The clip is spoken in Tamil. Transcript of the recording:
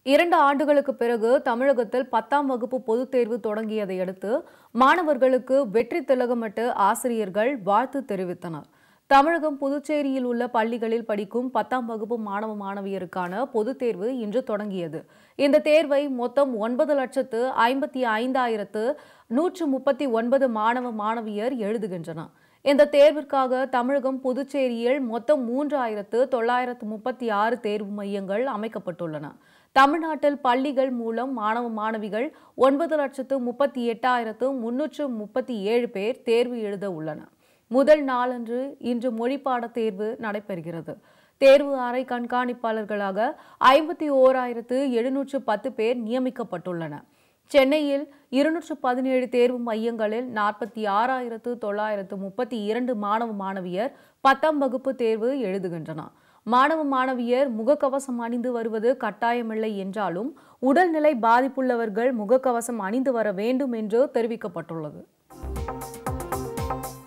இரண்டு ஆண்டுகளுக்கு பிறகு தமிழகத்தில் பத்தாம் வகுப்பு பொதுத் தேர்வு தொடங்கியதை அடுத்து மாணவர்களுக்கு வெற்றி திலகமிட்டு ஆசிரியர்கள் வாழ்த்து தெரிவித்தனர் தமிழகம் புதுச்சேரியில் உள்ள பள்ளிகளில் படிக்கும் பத்தாம் வகுப்பு மாணவ மாணவியருக்கான பொதுத் தேர்வு இன்று தொடங்கியது இந்த தேர்வை மொத்தம் ஒன்பது லட்சத்து ஐம்பத்தி ஐந்தாயிரத்து நூற்று முப்பத்தி ஒன்பது மாணவ மாணவியர் எழுதுகின்றனர் இந்த தேர்விற்காக தமிழகம் புதுச்சேரியில் மொத்தம் மூன்றாயிரத்து தொள்ளாயிரத்து முப்பத்தி ஆறு தேர்வு மையங்கள் அமைக்கப்பட்டுள்ளன தமிழ்நாட்டில் பள்ளிகள் மூலம் மாணவ மாணவிகள் ஒன்பது லட்சத்து முப்பத்தி எட்டாயிரத்து முன்னூற்று முப்பத்தி ஏழு பேர் தேர்வு எழுத உள்ளனர் முதல் நாளன்று இன்று மொழிப்பாட தேர்வு நடைபெறுகிறது தேர்வு அறை கண்காணிப்பாளர்களாக ஐம்பத்தி ஓராயிரத்து எழுநூற்று பத்து பேர் நியமிக்கப்பட்டுள்ளனர் சென்னையில் இருநூற்று பதினேழு தேர்வு மையங்களில் நாற்பத்தி ஆறாயிரத்து தொள்ளாயிரத்து முப்பத்தி இரண்டு மாணவ மாணவியர் பத்தாம் வகுப்பு தேர்வு எழுதுகின்றனர் மாணவ மாணவியர் முகக்கவசம் அணிந்து வருவது கட்டாயமில்லை என்றாலும் உடல்நிலை பாதிப்புள்ளவர்கள் முகக்கவசம் அணிந்து வர வேண்டும் என்று தெரிவிக்கப்பட்டுள்ளது